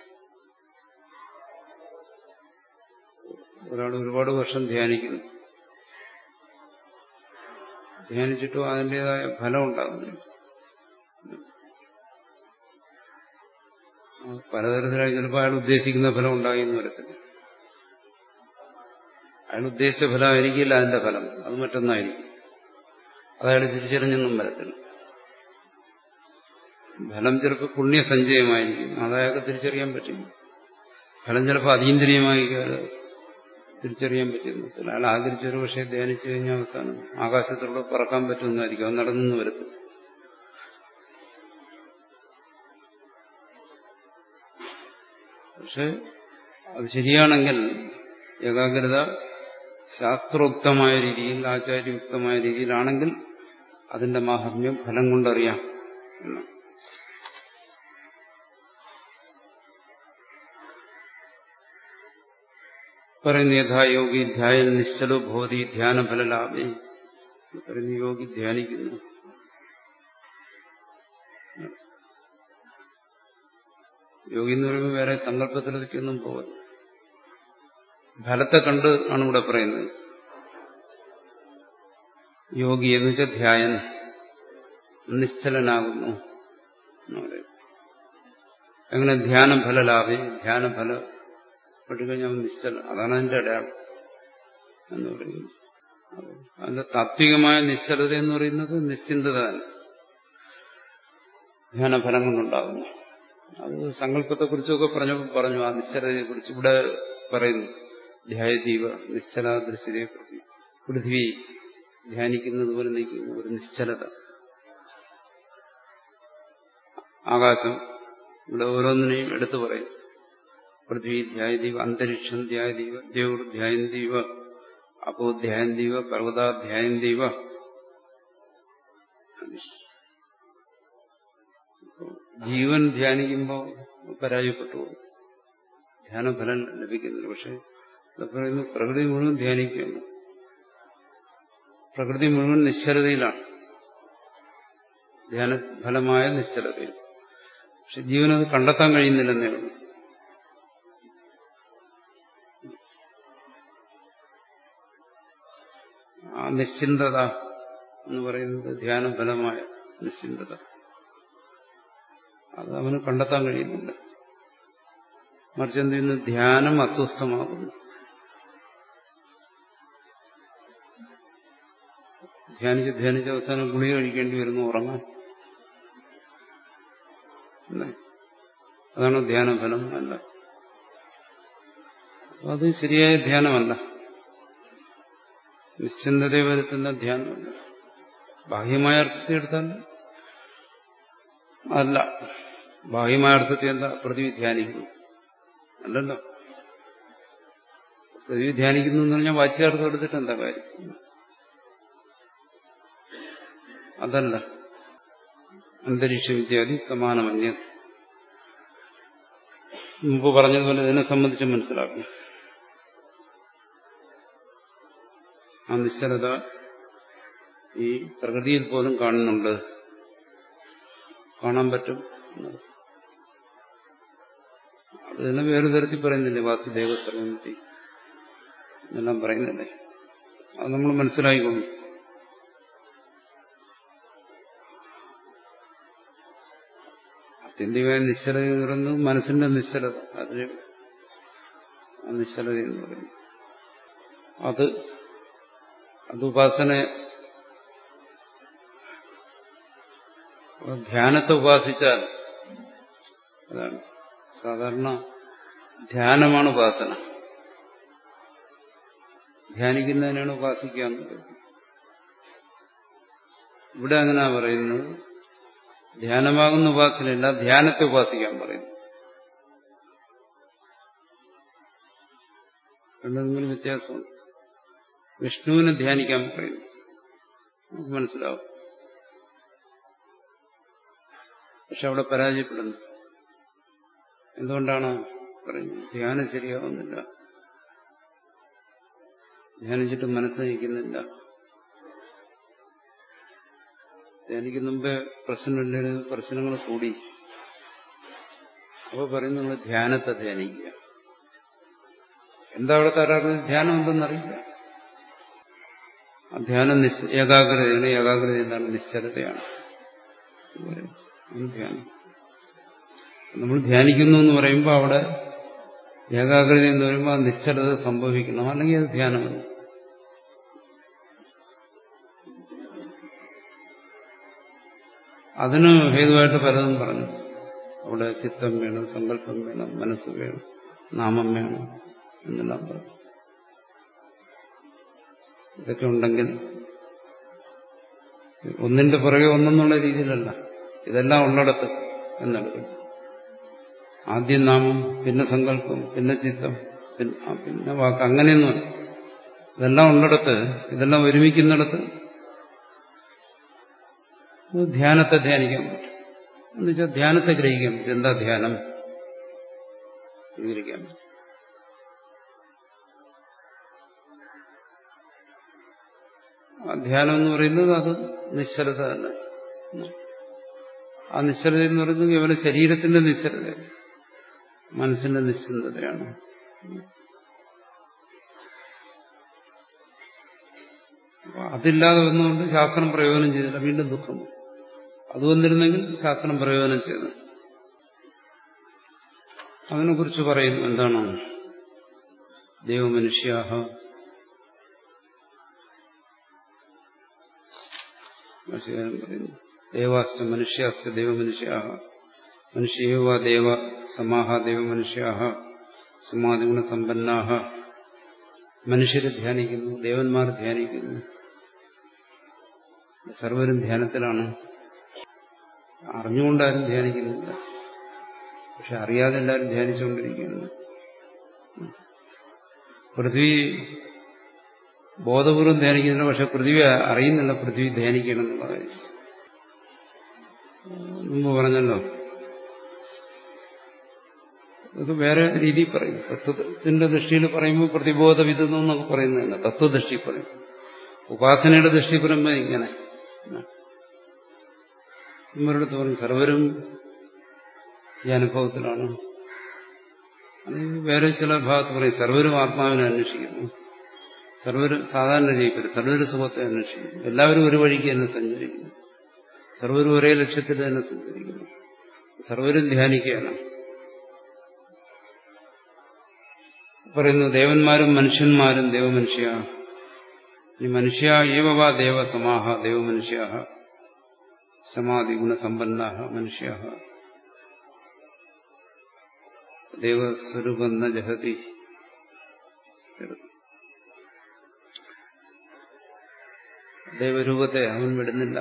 ഒരാൾ ഒരുപാട് വർഷം ധ്യാനിക്കുന്നു ധ്യാനിച്ചിട്ടും അതിൻ്റെതായ ഫലം ഉണ്ടാകുന്നില്ല പലതരത്തിലായി ചിലപ്പോൾ അയാൾ ഉദ്ദേശിക്കുന്ന ഫലം ഉണ്ടായി എന്ന് വരത്തില്ല അയാൾ ഉദ്ദേശിച്ച ഫലമായിരിക്കില്ല അതിന്റെ ഫലം അത് മറ്റൊന്നായിരിക്കും അതയാൾ തിരിച്ചറിഞ്ഞൊന്നും വരത്തില്ല ഫലം ചിലപ്പോൾ പുണ്യസഞ്ചയമായിരിക്കും അതയാൾക്ക് തിരിച്ചറിയാൻ പറ്റും ഫലം ചിലപ്പോൾ അതീന്ദ്രിയമായി തിരിച്ചറിയാൻ പറ്റുന്നില്ല അയാൾ ആഗ്രഹിച്ചൊരു പക്ഷേ ധ്യാനിച്ചു കഴിഞ്ഞാൽ അവസാനം ആകാശത്തിലൂടെ പറക്കാൻ പറ്റുമെന്നായിരിക്കും അത് നടന്നു വരത്തില്ല പക്ഷെ അത് ശരിയാണെങ്കിൽ ഏകാഗ്രത ശാസ്ത്രോക്തമായ രീതിയിൽ ആചാര്യയുക്തമായ രീതിയിലാണെങ്കിൽ അതിന്റെ മാഹാത്മ്യം ഫലം കൊണ്ടറിയാം എന്നാണ് പറയുന്നു യഥാ യോഗി ധ്യായൻ നിശ്ചലോ ഭോതി ധ്യാനഫലലാഭേ പറയുന്നു യോഗി ധ്യാനിക്കുന്നു യോഗി എന്ന് പറയുമ്പോൾ വേറെ സങ്കല്പത്തിലേക്കൊന്നും പോകുന്നു ഫലത്തെ കണ്ട് ആണ് ഇവിടെ പറയുന്നത് യോഗി എന്ന് വെച്ചാൽ ധ്യായൻ നിശ്ചലനാകുന്നു എന്ന് പറയും എങ്ങനെ ധ്യാനം ഫലലാഭേ ധ്യാനഫല പെട്ടുകഴിഞ്ഞാൽ നിശ്ചല അതാണ് അതിന്റെ അടയാളം എന്ന് പറയുന്നത് അതിന്റെ താത്വികമായ നിശ്ചലത എന്ന് പറയുന്നത് നിശ്ചിന്തത തന്നെ ധ്യാനഫലം കൊണ്ടുണ്ടാകുന്നു അത് സങ്കല്പത്തെക്കുറിച്ചൊക്കെ പറഞ്ഞു പറഞ്ഞു ആ നിശ്ചലതയെക്കുറിച്ച് ഇവിടെ പറയുന്നു ധ്യായദീപ നിശ്ചലാദൃശ്യതയെ പൃഥ്വി ധ്യാനിക്കുന്നത് പോലെ നിൽക്കുന്ന ഒരു നിശ്ചലത ആകാശം ഇവിടെ ഓരോന്നിനെയും എടുത്തു പറയും പൃഥ്വി ധ്യായദീവ അന്തരീക്ഷം ധ്യായദീവ ദ്യോർ ധ്യായന്തീവ അപ്പോ ധ്യായന്തീവ പർവ്വതാധ്യായന്തീവ ജീവൻ ധ്യാനിക്കുമ്പോൾ പരാജയപ്പെട്ടു പോകും ധ്യാനഫലം ലഭിക്കുന്നില്ല പക്ഷെ പറയുന്നു പ്രകൃതി മുഴുവൻ ധ്യാനിക്കുന്നു പ്രകൃതി മുഴുവൻ നിശ്ചലതയിലാണ് ധ്യാനഫലമായ നിശ്ചലതയിൽ പക്ഷെ ജീവനത് കണ്ടെത്താൻ കഴിയുന്നില്ലെന്നേ ഉള്ളൂ ആ നിശ്ചിന്തത എന്ന് പറയുന്നത് ധ്യാനഫലമായ നിശ്ചിന്തത അത് അവന് കണ്ടെത്താൻ കഴിയുന്നില്ല മറിച്ച് എന്ത് ചെയ്യുന്നു ധ്യാനം അസ്വസ്ഥമാകുന്നു ധ്യാനിച്ച് ധ്യാനിച്ച് അവസാനം ഗുളിക കഴിക്കേണ്ടി വരുന്നു ഉറങ്ങാൻ അതാണ് ധ്യാനഫലം അല്ല അത് ശരിയായ ധ്യാനമല്ല നിശ്ചിന്തത വരുത്തുന്ന ധ്യാനമല്ല ബാഹ്യമായ അർത്ഥത്തെ എടുത്താൽ അല്ല ബാഹ്യമായ അർത്ഥത്തെ എന്താ പൃഥ്വി ധ്യാനിക്കുന്നു അല്ലല്ലോ പൃഥ്വി ധ്യാനിക്കുന്നു എന്ന് പറഞ്ഞാൽ വാച്യാർത്ഥം എടുത്തിട്ട് എന്താ കാര്യം അതല്ല അന്തരീക്ഷം ഇത്യാദി സമാനമന്യ മുമ്പ് പറഞ്ഞതുപോലെ ഇതിനെ സംബന്ധിച്ച് മനസ്സിലാക്കും ആ നിശ്ചലത ഈ പ്രകൃതിയിൽ പോലും കാണുന്നുണ്ട് കാണാൻ പറ്റും എന്നത്. അത് തന്നെ വേറെ തരത്തിൽ പറയുന്നില്ലേ വാസുദേവ സർവമതി എന്നെല്ലാം പറയുന്നില്ലേ അത് നമ്മൾ മനസ്സിലായിക്കൊള്ളു ആത്യന്തികമായ നിശ്ചലത എന്ന് പറയുന്നത് മനസ്സിന്റെ നിശ്ചലത അതിന് ആ നിശ്ചലത എന്ന് പറയുന്നത് അത് അത് ഉപാസന ധ്യാനത്തെ ഉപാസിച്ചാൽ അതാണ് സാധാരണ ധ്യാനമാണ് ഉപാസന ധ്യാനിക്കുന്നതിനാണ് ഉപാസിക്കുക എന്ന് പറയുന്നത് ഇവിടെ അങ്ങനെ പറയുന്നത് ധ്യാനമാകുന്ന ഉപാസനയല്ല ധ്യാനത്തെ ഉപാസിക്കാൻ പറയുന്നു രണ്ടും തമ്മിൽ വ്യത്യാസമുണ്ട് വിഷ്ണുവിനെ ധ്യാനിക്കാൻ പറയുന്നു നമുക്ക് മനസ്സിലാവും പക്ഷെ അവിടെ പരാജയപ്പെടുന്നു എന്തുകൊണ്ടാണ് പറയുന്നത് ധ്യാനം ശരിയാവുന്നില്ല ധ്യാനിച്ചിട്ട് മനസ്സ് നയിക്കുന്നില്ല ധ്യാനിക്കുന്ന മുമ്പേ പ്രശ്നമില്ല പ്രശ്നങ്ങൾ കൂടി അപ്പൊ പറയുന്നു നമ്മൾ ധ്യാനത്തെ ധ്യാനിക്കുക എന്താ അവിടെ തരാറ് ധ്യാനം എന്തെന്നറിയില്ല ആ ധ്യാനം നിശ്ച ഏകാഗ്രതയാണ് ഏകാഗ്രത എന്താണ് നിശ്ചലതയാണ് ധ്യാനം നമ്മൾ ധ്യാനിക്കുന്നു എന്ന് പറയുമ്പോൾ അവിടെ ഏകാഗ്രത എന്ന് പറയുമ്പോൾ ആ നിശ്ചലത സംഭവിക്കണം അല്ലെങ്കിൽ അത് ധ്യാനമല്ല അതിന് ഹേതുവായിട്ട് പലതും പറഞ്ഞു അവിടെ ചിത്തം വേണം സങ്കല്പം വേണം മനസ്സ് വേണം നാമം വേണം എന്നെല്ലാം പറഞ്ഞു ഇതൊക്കെ ഉണ്ടെങ്കിൽ ഒന്നിന്റെ പുറകെ ഒന്നെന്നുള്ള രീതിയിലല്ല ഇതെല്ലാം ഉള്ളിടത്ത് എന്നെടുക്കും ആദ്യം നാമം പിന്നെ സങ്കല്പം പിന്നെ ചിത്തം പിന്നെ വാക്ക് അങ്ങനെയൊന്നും ഇതെല്ലാം ഉള്ളിടത്ത് ഇതെല്ലാം ഒരുമിക്കുന്നിടത്ത് ധ്യാനത്തെ ധ്യാനിക്കാൻ പറ്റും എന്നുവെച്ചാൽ ധ്യാനത്തെ ഗ്രഹിക്കാൻ പറ്റും എന്താ ധ്യാനം സ്വീകരിക്കാൻ പറ്റും ധ്യാനം എന്ന് പറയുന്നത് അത് നിശ്ചലത തന്നെ ആ നിശ്ചലത എന്ന് പറയുന്നത് കേവലം ശരീരത്തിന്റെ നിശ്ചലത മനസ്സിന്റെ നിശ്ചലതയാണ് അതില്ലാതെ വന്നുകൊണ്ട് ശാസ്ത്രം പ്രയോജനം ചെയ്തില്ല വീണ്ടും ദുഃഖം അത് വന്നിരുന്നെങ്കിൽ ശാസ്ത്രം പ്രയോജനം ചെയ്തു അതിനെക്കുറിച്ച് പറയുന്നു എന്താണ് ദൈവമനുഷ്യാഹ പറയുന്നു ദേവാശ്ച മനുഷ്യാശ്ച ദൈവമനുഷ്യാഹ മനുഷ്യേവ ദേവ സമാഹ ദൈവമനുഷ്യാഹ സമാധിഗുണസമ്പന്നാഹ മനുഷ്യരെ ധ്യാനിക്കുന്നു ദേവന്മാർ ധ്യാനിക്കുന്നു സർവരും ധ്യാനത്തിലാണ് അറിഞ്ഞുകൊണ്ടാരും ധ്യാനിക്കുന്നില്ല പക്ഷെ അറിയാതെ എല്ലാവരും ധ്യാനിച്ചുകൊണ്ടിരിക്കുന്നു പൃഥ്വി ബോധപൂർവം ധ്യാനിക്കുന്നില്ല പക്ഷെ പൃഥ്വി അറിയുന്നില്ല പൃഥ്വി ധ്യാനിക്കണം എന്നുള്ള കാര്യം മുമ്പ് പറഞ്ഞല്ലോ ഇത് വേറെ രീതിയിൽ പറയും തത്വത്തിന്റെ ദൃഷ്ടിയിൽ പറയുമ്പോൾ പ്രതിബോധവിധം എന്നൊക്കെ പറയുന്നതല്ല തത്വദൃഷ്ടി പറയും ഉപാസനയുടെ ദൃഷ്ടി പറയുമ്പോൾ ഇങ്ങനെ ഇവരുടെ പറയും സർവരും ഈ അനുഭവത്തിലാണ് അത് വേറെ ചില ഭാഗത്ത് പറയും സർവരും ആത്മാവിനെ അന്വേഷിക്കുന്നു സർവരും സാധാരണ ജീവിക്കരുത് സർവരും സുഖത്തെ അന്വേഷിക്കുന്നു എല്ലാവരും ഒരു വഴിക്ക് തന്നെ സഞ്ചരിക്കുന്നു സർവരും ഒരേ ലക്ഷ്യത്തിൽ തന്നെ സഞ്ചരിക്കുന്നു സർവരും ധ്യാനിക്കുകയാണ് പറയുന്നു ദേവന്മാരും മനുഷ്യന്മാരും ദേവമനുഷ്യ ഈ മനുഷ്യ ഏവവാ ദേവ സമാഹ ദേവമനുഷ്യ സമാധി ഗുണസമ്പന്ന മനുഷ്യ ദേവസ്വരൂപം ന ജഹതി ദൈവരൂപത്തെ അവൻ വിടുന്നില്ല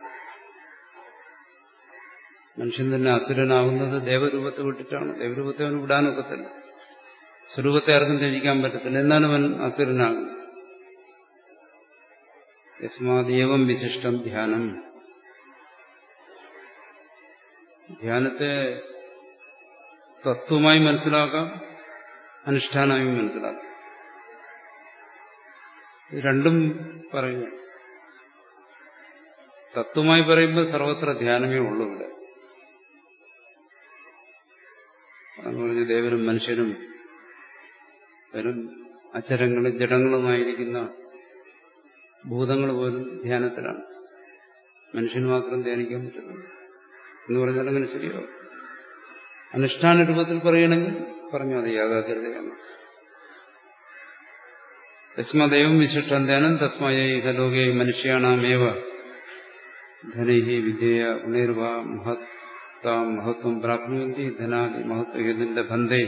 മനുഷ്യൻ തന്നെ അസുരനാകുന്നത് ദേവരൂപത്തെ വിട്ടിട്ടാണ് ദേവരൂപത്തെ അവന് വിടാനൊക്കത്തില്ല സ്വരൂപത്തെ ആർക്കും ത്യജിക്കാൻ പറ്റത്തില്ല എന്നാലും അവൻ അസുരനാകും യസ്മാദേവം വിശിഷ്ടം ധ്യാനം ധ്യാനത്തെ തത്വമായി മനസ്സിലാക്കാം അനുഷ്ഠാനമായി മനസ്സിലാക്കാം ഇത് രണ്ടും പറയുക തത്വമായി പറയുമ്പോൾ സർവത്ര ധ്യാനമേ ഉള്ളൂ ഇവിടെ അതെന്ന് പറഞ്ഞ ദേവനും മനുഷ്യനും വെറും അച്ചരങ്ങളും ജഡങ്ങളുമായിരിക്കുന്ന ഭൂതങ്ങൾ പോലും ധ്യാനത്തിലാണ് മനുഷ്യന് മാത്രം ധ്യാനിക്കാൻ പറ്റുന്നു എന്ന് പറഞ്ഞാൽ അങ്ങനെ ശരിയാവും അനുഷ്ഠാന രൂപത്തിൽ പറയുകയാണെങ്കിൽ പറഞ്ഞു അത് യാഗാഗ്രതയാണ് തസ്മദൈവം വിശിഷ്ടം ധ്യാനം തസ്മയ ലോകേ മനുഷ്യാണാമേവ ധനൈഹി വിദ്യയ ഉണർവ മഹത്താം മഹത്വം പ്രാപ്നുവന്തി ധനാദി മഹത്വ ബന്ധേ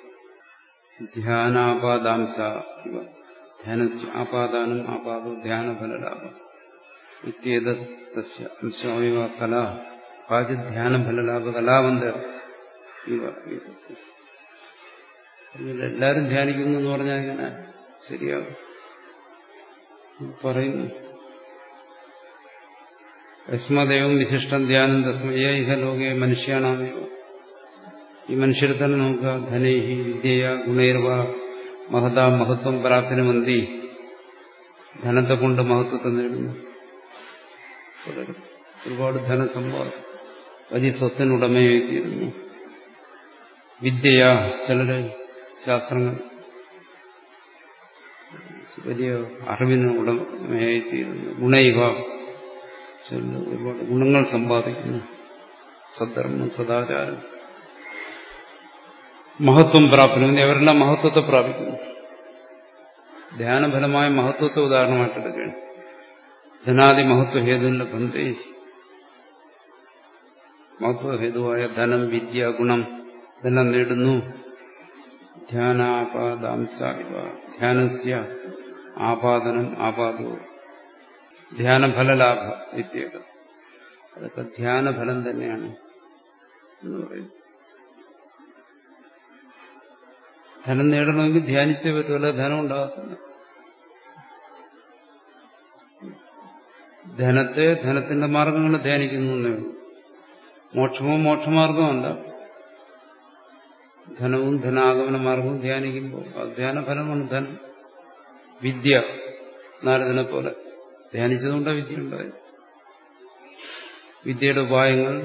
ധ്യാനാപാദാംസ ഇവ ധ്യാനസ്യ ആപാദാനം ആപാദോ ധ്യാനഫലലാഭ ഇത്യേത തസ്യ അംശമേവ കല കാചിത് ധ്യാനഫലലാഭ കലാവന്ത ഇവ എല്ലാവരും ധ്യാനിക്കുന്നു എന്ന് പറഞ്ഞാൽ ഇങ്ങനെ ശരിയാകും പറയുന്നു യസ്മദേവം വിശിഷ്ടം ധ്യാനം തസ്മയ ഇഹ ലോകെ മനുഷ്യാണാമേവ ഈ മനുഷ്യരെ തന്നെ നോക്കുക ധനൈഹി വിദ്യയ ഗുണൈർവ മഹത മഹത്വം പ്രാപ്തിനുമന്തി ധനത്തെ കൊണ്ട് മഹത്വത്തെ നേടുന്നു ഒരുപാട് ധനസമ്പാദം വലിയ സ്വത്തിനുടമയായിത്തീരുന്നു വിദ്യയ ചിലര് ശാസ്ത്രങ്ങൾ വലിയ അറിവിന് ഉടമയായിത്തീരുന്നു ഗുണൈവ ചില ഒരുപാട് ഗുണങ്ങൾ സമ്പാദിക്കുന്നു സദ്ധർമ്മം സദാചാരം മഹത്വം പ്രാപിക്കുന്നു അവരെല്ലാം മഹത്വത്തെ പ്രാപിക്കുന്നു ധ്യാനഫലമായ മഹത്വത്തെ ഉദാഹരണമായിട്ടെടുക്കുകയാണ് ധനാദി മഹത്വ ഹേതുവിന്റെ ബന്ധേ മഹത്വഹേതുവായ ധനം വിദ്യ ഗുണം ഇതെല്ലാം നേടുന്നു ധ്യാനാപാദാംസ ഇവ ധ്യാനസ്യ ആപാദനം ആപാദോ ധ്യാനഫലലാഭ വിദ്യക അതൊക്കെ ധ്യാനഫലം തന്നെയാണ് എന്ന് പറയും ധനം നേടണമെങ്കിൽ ധ്യാനിച്ചേ പറ്റുമല്ല ധനം ഉണ്ടാകത്തില്ല ധനത്തെ ധനത്തിന്റെ മാർഗങ്ങൾ ധ്യാനിക്കുന്നു എന്നേ ഉള്ളൂ മോക്ഷമോ മോക്ഷമാർഗമല്ല ധനവും ധനാഗമന മാർഗവും ധ്യാനിക്കുമ്പോൾ അത് ധ്യാനഫലമാണ് ധനം വിദ്യ നാരദനെ പോലെ ധ്യാനിച്ചതുകൊണ്ടാണ് വിദ്യ ഉണ്ടായത് വിദ്യയുടെ ഉപായങ്ങൾ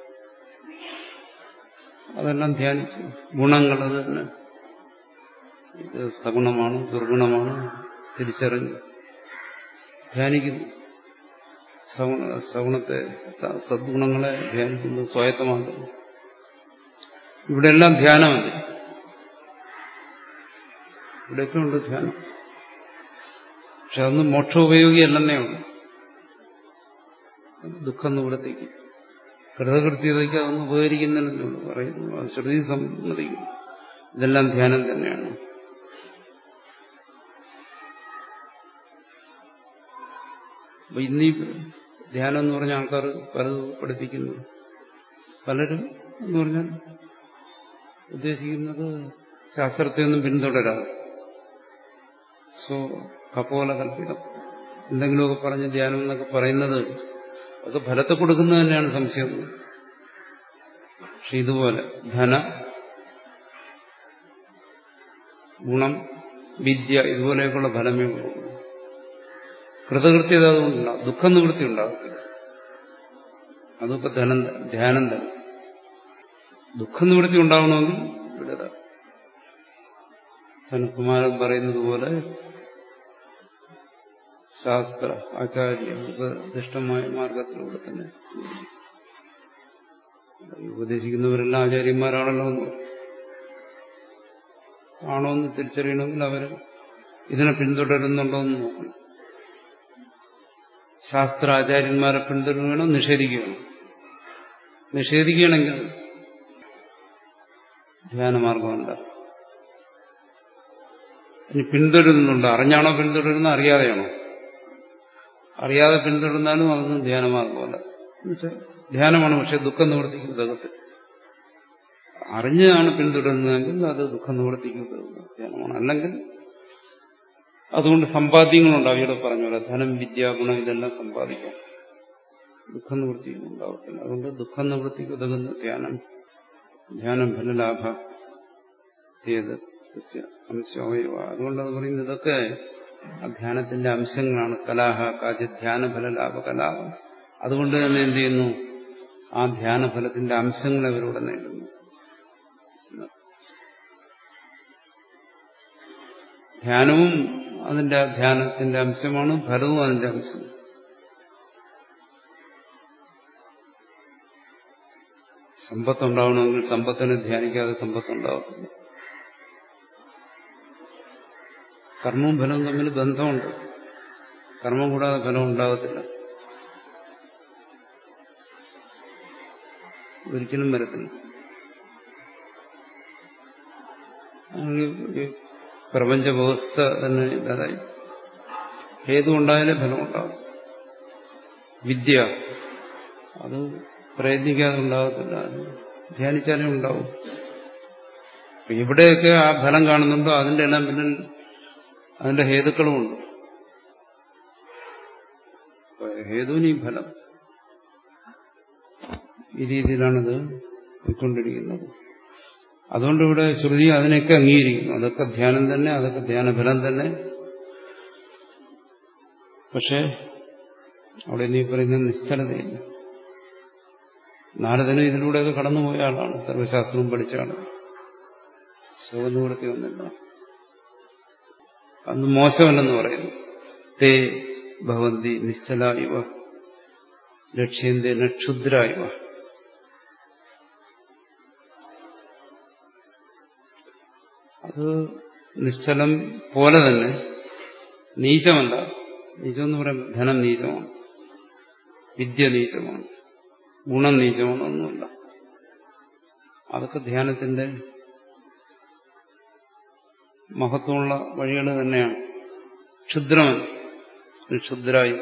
അതെല്ലാം ധ്യാനിച്ചു ഗുണങ്ങൾ അത് തന്നെ ഇത് സഗുണമാണ് ദുർഗുണമാണ് തിരിച്ചറിഞ്ഞ് ധ്യാനിക്കുന്നു സഗുണത്തെ സദ്ഗുണങ്ങളെ ധ്യാനിക്കുന്നു സ്വായത്തമാക്കുന്നു ഇവിടെയെല്ലാം ധ്യാനമല്ല ഇവിടെയൊക്കെ ഉണ്ട് ധ്യാനം പക്ഷെ അതൊന്നും മോക്ഷോപയോഗിയല്ലെന്നേ ഉള്ളൂ ദുഃഖം നിവൃത്തിക്ക് കൃതകൃത്യതയ്ക്ക് അതൊന്നും ഉപകരിക്കുന്നില്ലെന്നേ ഉള്ളൂ പറയുന്നു അത് ശ്രുതി സമ്മതിക്കുന്നു ഇതെല്ലാം ധ്യാനം തന്നെയാണ് അപ്പൊ ഇന്നീ ധ്യാനം എന്ന് പറഞ്ഞ ആൾക്കാർ പലതും പഠിപ്പിക്കുന്നു പലരും എന്ന് പറഞ്ഞാൽ ഉദ്ദേശിക്കുന്നത് ശാസ്ത്രത്തെ ഒന്നും പിന്തുടരാതെ സോ കപോല കൽപ്പിതം എന്തെങ്കിലുമൊക്കെ പറഞ്ഞ് ധ്യാനം എന്നൊക്കെ പറയുന്നത് അത് ഫലത്തെ കൊടുക്കുന്നത് തന്നെയാണ് സംശയം പക്ഷെ ഇതുപോലെ ധന ഗുണം വിദ്യ ഇതുപോലെയൊക്കെയുള്ള ഫലമേ ഉള്ളൂ കൃതകൃത്യത അതുകൊണ്ടുണ്ടാകും ദുഃഖം നിവൃത്തി ഉണ്ടാകത്തില്ല അതിപ്പോ ധനം ധ്യാനം തന്നെ ദുഃഖം നിവൃത്തി ഉണ്ടാവണമെങ്കിൽ ഇവിടെ സനത്കുമാരൻ പറയുന്നത് പോലെ ശാസ്ത്ര ആചാര്യ ഉപദിഷ്ടമായ മാർഗത്തിലൂടെ തന്നെ ഉപദേശിക്കുന്നവരെല്ലാം ആചാര്യന്മാരാണല്ലോ എന്ന് ആണോ എന്ന് തിരിച്ചറിയണമെങ്കിൽ അവർ ഇതിനെ പിന്തുടരുന്നുണ്ടോ എന്ന് നോക്കണം ശാസ്ത്രാചാര്യന്മാരെ പിന്തുടരുകയാണോ നിഷേധിക്കുകയാണോ നിഷേധിക്കുകയാണെങ്കിൽ ധ്യാനമാർഗമുണ്ട് ഇനി പിന്തുടരുന്നുണ്ട് അറിഞ്ഞാണോ പിന്തുടരുന്ന അറിയാതെയാണോ അറിയാതെ പിന്തുടർന്നാലും അതൊന്നും ധ്യാനമാർഗമല്ല ധ്യാനമാണ് പക്ഷെ ദുഃഖം നിവർത്തിക്കും ഉതകത്തിൽ അറിഞ്ഞാണ് പിന്തുടരുന്നതെങ്കിൽ അത് ദുഃഖം നിവർത്തിക്കും ധ്യാനമാണ് അല്ലെങ്കിൽ അതുകൊണ്ട് സമ്പാദ്യങ്ങളുണ്ടാവും ഇവിടെ പറഞ്ഞ പോലെ ധനം വിദ്യ ഗുണം ഇതെല്ലാം സമ്പാദിക്കാം ദുഃഖം നിവൃത്തിക്കും ഉണ്ടാവത്തില്ല അതുകൊണ്ട് ദുഃഖം നിവൃത്തിക്ക് ഉതകുന്ന ധ്യാനം ധ്യാനം ഫലലാഭ ചെയ്ത് അംശമയോ അതുകൊണ്ടത് പറയുന്നത് ഇതൊക്കെ ആ ധ്യാനത്തിന്റെ അംശങ്ങളാണ് കലാഹ കാജ് ധ്യാനഫല ലാഭ കലാപം അതുകൊണ്ട് തന്നെ എന്ത് ചെയ്യുന്നു ആ ധ്യാനഫലത്തിന്റെ അംശങ്ങൾ അവരോട് നേടുന്നു ധ്യാനവും അതിന്റെ ധ്യാനത്തിന്റെ അംശമാണ് ഫലവും അതിന്റെ അംശം സമ്പത്തുണ്ടാവണമെങ്കിൽ സമ്പത്തിനെ ധ്യാനിക്കാതെ സമ്പത്തുണ്ടാവത്തില്ല കർമ്മവും ഫലവും തമ്മിൽ ബന്ധമുണ്ട് കർമ്മം കൂടാതെ ഫലം ഉണ്ടാകത്തില്ല ഒരിക്കലും വരത്തില്ല ഈ പ്രപഞ്ച വ്യവസ്ഥ തന്നെ ഇല്ലാതായി ഹേതുണ്ടായാലേ ഫലമുണ്ടാകും വിദ്യ അത് പ്രയത്നിക്കാതെ ഉണ്ടാകത്തില്ല ധ്യാനിച്ചാലേ ഉണ്ടാവും എവിടെയൊക്കെ ആ ഫലം കാണുന്നുണ്ടോ അതിന്റെ എല്ലാം പിന്നിൽ അതിന്റെ ഹേതുക്കളുമുണ്ട് ഹേതുവിന് ഈ ഫലം ഈ രീതിയിലാണിത് പോയിക്കൊണ്ടിരിക്കുന്നത് അതുകൊണ്ട് ഇവിടെ ശ്രുതി അതിനൊക്കെ അംഗീകരിക്കുന്നു അതൊക്കെ ധ്യാനം തന്നെ അതൊക്കെ ധ്യാനഫലം തന്നെ പക്ഷെ അവിടെ നീ പറയുന്ന നിശ്ചലതയില്ല നാരദനും ഇതിലൂടെയൊക്കെ കടന്നുപോയ ആളാണ് സർവശാസ്ത്രവും പഠിച്ച ആളാണ് സുഖനിവൃത്തി ഒന്നില്ല അന്ന് മോശമല്ലെന്ന് പറയുന്നു തേ ഭവന്തി നിശ്ചല ഇവ ലക്ഷ്യന്തേന ക്ഷുദ്ര ഇവ അത് നിശ്ചലം പോലെ തന്നെ നീചമല്ല നീചം എന്ന് പറയുമ്പോൾ ധനം നീചമാണ് വിദ്യ നീചമാണ് ഗുണം നീചമാണ് ഒന്നുമില്ല അതൊക്കെ ധ്യാനത്തിന്റെ മഹത്വമുള്ള വഴികൾ തന്നെയാണ് ക്ഷുദ്രമല്ല ക്ഷുദ്രായി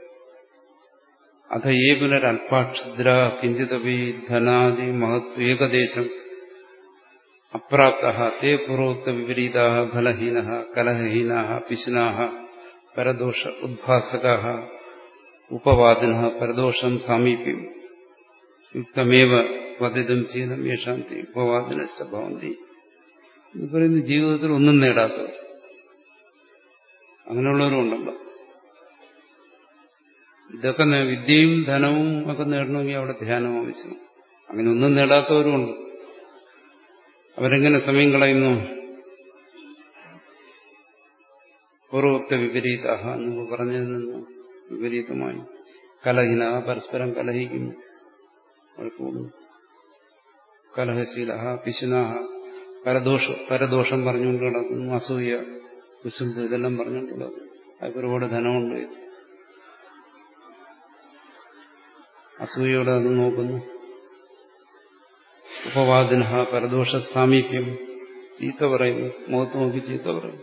അഥ ഏ പുനരൽപാക്ഷുദ്ര കിഞ്ചിതപി ധനാദി മഹത്വ ഏകദേശം അപ്രാപ്ത തേ പൂർവോക്ത വിപരീത ഫലഹീന കലഹഹീന പിശുനാ പരദോഷ ഉദ്ഭാസക ഉപവാദിന പരദോഷം സാമീപ്യം യുക്തമേവ വധിതം ശീലം യേശാന്തി ഉപവാദിന ഭവന്തി എന്ന് പറയുന്ന ജീവിതത്തിൽ ഒന്നും നേടാത്തവർ അങ്ങനെയുള്ളവരും ഉണ്ടല്ലോ ഇതൊക്കെ വിദ്യയും ധനവും ഒക്കെ നേടണമെങ്കിൽ അവിടെ ധ്യാനം ആവശ്യം അങ്ങനെ ഒന്നും നേടാത്തവരും ഉണ്ട് അവരെങ്ങനെ സമയം കളയുന്നു പൂർവോക്ത വിപരീത എന്ന് പറഞ്ഞതിൽ നിന്ന് വിപരീതമായി കലഹിന പരസ്പരം കലഹിക്കുന്നു വഴക്കൂടുന്നു കലഹശീല പിശുനാഹ പരദോഷ പരദോഷം പറഞ്ഞുകൊണ്ട് കിടക്കുന്നു അസൂയ കുശുമ്പ് ഇതെല്ലാം പറഞ്ഞുകൊണ്ട് കിടക്കുന്നു അവർക്ക് ഒരുപാട് ധനമുണ്ട് അസൂയയോടെ അത് നോക്കുന്നു ഉപവാദിന പരദോഷ സാമീപ്യം ചീത്ത പറയുന്നു മുഖത്ത് നോക്കി ചീത്ത പറയുന്നു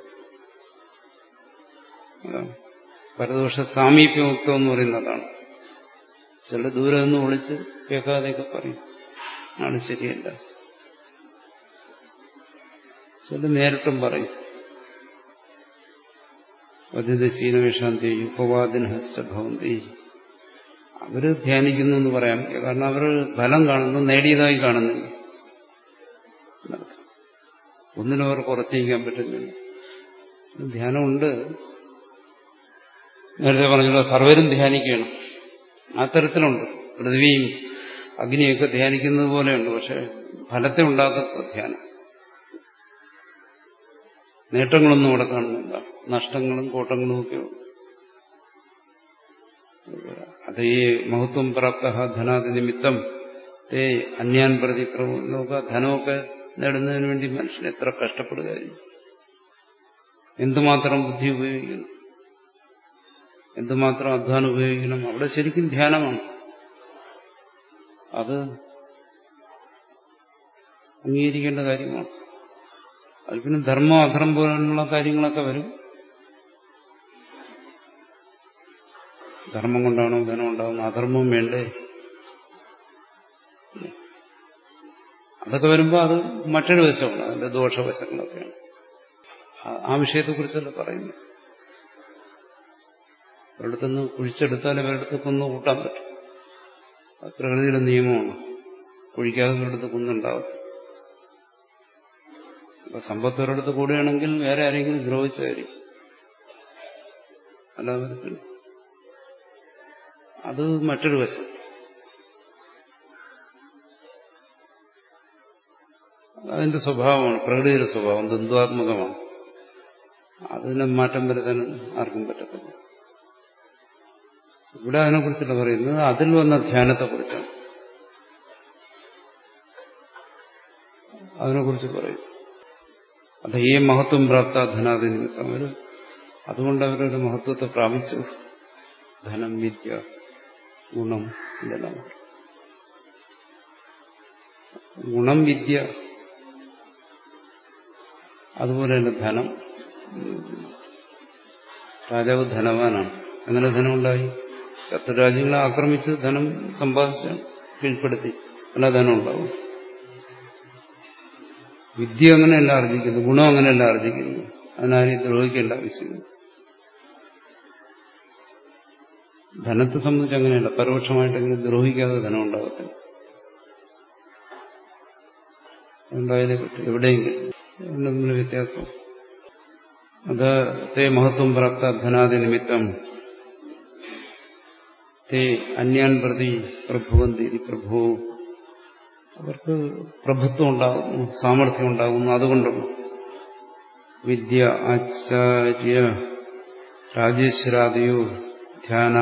പരദോഷ സാമീപ്യമുക്തം എന്ന് പറയുന്നതാണ് ചില ദൂരെ നിന്ന് വിളിച്ച് കേൾക്കാതെയൊക്കെ പറയും ആണ് ശരിയല്ല ചില നേരിട്ടും പറയും വധിതശീലവിഷാന്തി ഉപവാദിനഹസ്ത ഭവന്തി അവര് ധ്യാനിക്കുന്നു എന്ന് പറയാം കാരണം അവർ ഫലം കാണുന്നു നേടിയതായി കാണുന്നില്ല ഒന്നിനും അവർ കുറച്ചിരിക്കാൻ പറ്റുന്നില്ല ധ്യാനമുണ്ട് നേരത്തെ പറഞ്ഞല്ലോ സർവരും ധ്യാനിക്കണം ആ തരത്തിലുണ്ട് പൃഥ്വിയും അഗ്നിയൊക്കെ ധ്യാനിക്കുന്നത് പോലെയുണ്ട് പക്ഷെ ഫലത്തെ ഉണ്ടാക്കുന്ന ധ്യാനം നേട്ടങ്ങളൊന്നും അവിടെ കാണുന്നില്ല നഷ്ടങ്ങളും കോട്ടങ്ങളും ഒക്കെ ഉണ്ട് അത് ഈ മഹത്വം പ്രാപ്ത ധനാദി നിമിത്തം തേ അന്യാൻ പ്രതി പ്രമുഖ ധനമൊക്കെ നേടുന്നതിന് വേണ്ടി മനുഷ്യൻ എത്ര കഷ്ടപ്പെടുക എന്തുമാത്രം ബുദ്ധി ഉപയോഗിക്കണം എന്തുമാത്രം അധ്വാനം ഉപയോഗിക്കണം അവിടെ ശരിക്കും ധ്യാനമാണ് അത് അംഗീകരിക്കേണ്ട കാര്യമാണ് അതിൽ പിന്നെ ധർമ്മം അധർമ്മം പോലുള്ള കാര്യങ്ങളൊക്കെ വരും ധർമ്മം കൊണ്ടാണോ ധനം ഉണ്ടാകുന്നത് അധർമ്മവും വേണ്ടേ അതൊക്കെ വരുമ്പോൾ അത് മറ്റൊരു വശമാണ് അതിന്റെ ദോഷവശങ്ങളൊക്കെയാണ് ആ വിഷയത്തെക്കുറിച്ചല്ല പറയുന്നത് ഒരിടത്തുനിന്ന് കുഴിച്ചെടുത്താൽ ഇവരിടത്ത് കുന്ന് കൂട്ടാൻ പറ്റും അത് പ്രകൃതിയുടെ നിയമമാണ് കുഴിക്കാതെ ഒരിടത്ത് കുന്നുണ്ടാകത്തില്ല അപ്പൊ സമ്പത്ത് ഒരിടത്ത് കൂടുകയാണെങ്കിൽ വേറെ ആരെങ്കിലും ദ്രോഹിച്ചായിരിക്കും അല്ലാതെ വരത്തില്ല അത് മറ്റൊരു വശം അതിന്റെ സ്വഭാവമാണ് പ്രകൃതിയുടെ സ്വഭാവം ദ്വന്ദ്വാത്മകമാണ് അതിനെ മാറ്റം വരുത്താൻ ആർക്കും പറ്റത്തില്ല ഇവിടെ അതിനെക്കുറിച്ചല്ല പറയുന്നത് അതിൽ വന്ന ധ്യാനത്തെക്കുറിച്ചാണ് അതിനെക്കുറിച്ച് പറയും അത് ഈ മഹത്വം പ്രാപ്ത ധനാദി നിമിത്തം അവർ അതുകൊണ്ട് അവരൊരു മഹത്വത്തെ പ്രാപിച്ചു ധനം വിദ്യ ഗുണം ഇതെല്ലാം ഗുണം വിദ്യ അതുപോലെ തന്നെ ധനം രാജാവ് ധനവാനാണ് അങ്ങനെ ധനം ഉണ്ടായി ശത്രുരാജ്യങ്ങളെ ആക്രമിച്ച് ധനം സമ്പാദിച്ച് കീഴ്പ്പെടുത്തി അല്ല ധനം ഉണ്ടാവും വിദ്യ അങ്ങനെയല്ല ആർജിക്കുന്നു ഗുണം അങ്ങനെയല്ല ആർജിക്കുന്നു അതിനാരെയും ദ്രോഹിക്കേണ്ട ആവശ്യമില്ല ധനത്തെ സംബന്ധിച്ച് അങ്ങനെയല്ല പരോക്ഷമായിട്ടെങ്കിലും ദ്രോഹിക്കാതെ ധനം ഉണ്ടാകത്തില്ല ഉണ്ടായാലേ പറ്റും എവിടെയെങ്കിലും എന്തെങ്കിലും വ്യത്യാസം അത് തേ മഹത്വം പ്രാപ്ത ധനാദി നിമിത്തം തേ അന്യാൻ പ്രതി പ്രഭുവന്തി പ്രഭു അവർക്ക് പ്രഭുത്വം ഉണ്ടാകുന്നു സാമർഥ്യം ഉണ്ടാകുന്നു അതുകൊണ്ടും വിദ്യ ആചാര്യ രാജേശ്വരാദിയോ ധ്യാന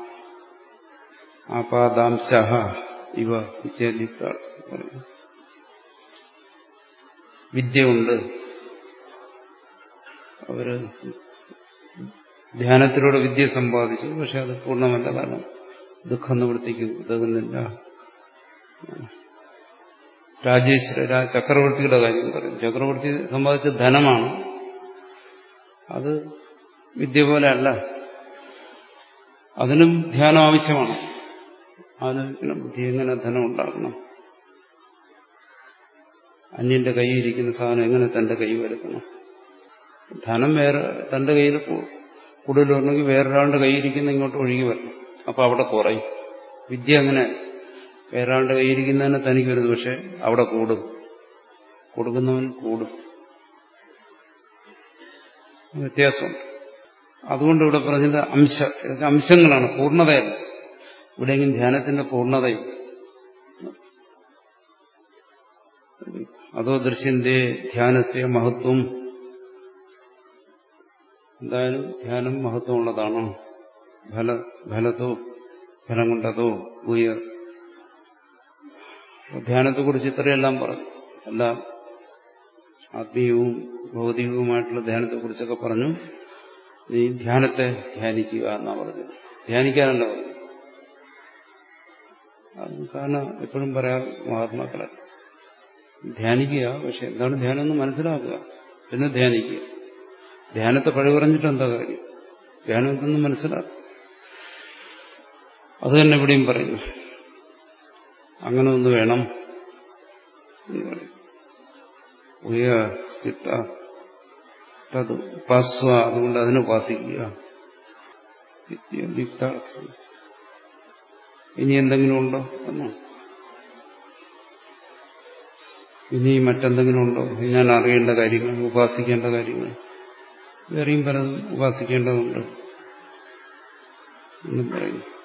ആപാദാംശ ഇവ ഇത്യാദി പറയുന്നു വിദ്യയുണ്ട് അവര് ധ്യാനത്തിലൂടെ വിദ്യ സമ്പാദിച്ചു പക്ഷെ അത് പൂർണ്ണമല്ല കാരണം ദുഃഖം നിവൃത്തിക്ക് ഉതകുന്നില്ല രാജേശ്വര ചക്രവർത്തിയുടെ കാര്യം പറയും ചക്രവർത്തി സമ്പാദിച്ച ധനമാണ് അത് വിദ്യ പോലെ അല്ല അതിനും ധ്യാനം ആവശ്യമാണ് ആലോചിക്കണം ബുദ്ധി എങ്ങനെ ധനം ഉണ്ടാക്കണം അന്യന്റെ കയ്യിരിക്കുന്ന സാധനം എങ്ങനെ തന്റെ കൈ വരുത്തണം ധനം വേറെ തന്റെ കയ്യിൽ കൂടുതലുണ്ടെങ്കിൽ വേറൊരാളുടെ കയ്യിരിക്കുന്ന ഇങ്ങോട്ട് ഒഴുകി വരണം അപ്പൊ അവിടെ കുറയും വിദ്യ അങ്ങനെ വേറൊരാളുടെ കയ്യിരിക്കുന്നതിനെ തനിക്ക് വരുന്നു പക്ഷെ അവിടെ കൂടും കൊടുക്കുന്നവൻ കൂടും വ്യത്യാസമുണ്ട് അതുകൊണ്ട് ഇവിടെ പറഞ്ഞത് അംശ അംശങ്ങളാണ് പൂർണ്ണതയല്ല ഇവിടെയെങ്കിലും ധ്യാനത്തിന്റെ പൂർണ്ണതയും അതോ ദൃശ്യന്റെ ധ്യാനസ്യ മഹത്വം എന്തായാലും ധ്യാനം മഹത്വമുള്ളതാണ് ഫല ഫലത്തോ ഫലം കൊണ്ടതോ ഭൂയ ധ്യാനത്തെക്കുറിച്ച് ഇത്രയെല്ലാം പറഞ്ഞു എല്ലാം ആത്മീയവും ഭൗതികവുമായിട്ടുള്ള ധ്യാനത്തെക്കുറിച്ചൊക്കെ പറഞ്ഞു നീ ധ്യാനത്തെ ധ്യാനിക്കുക എന്നാ പറഞ്ഞത് ധ്യാനിക്കാനല്ല പറഞ്ഞു അത് സാധാരണ എപ്പോഴും പറയാം മഹാത്മാക്കളെ ധ്യാനിക്കുക പക്ഷെ എന്താണ് ധ്യാനം എന്ന് മനസ്സിലാക്കുക പിന്നെ ധ്യാനിക്കുക ധ്യാനത്തെ പഴി പറഞ്ഞിട്ട് എന്താ കാര്യം ധ്യാനം എന്തെന്ന് മനസ്സിലാക്കുക അത് തന്നെ ഇവിടെയും പറയുന്നു അങ്ങനെ ഒന്ന് വേണം ചിത്ത തത് ഉപാസ്വ അതുകൊണ്ട് അതിനെ ഉപാസിക്കുക ഇനി എന്തെങ്കിലും ഉണ്ടോ എന്നോ ഇനി മറ്റെന്തെങ്കിലും ഉണ്ടോ ഞാൻ അറിയേണ്ട കാര്യങ്ങൾ ഉപാസിക്കേണ്ട കാര്യങ്ങൾ വേറെയും പലതും ഉപാസിക്കേണ്ടതുണ്ട് എന്നും പറയുന്നു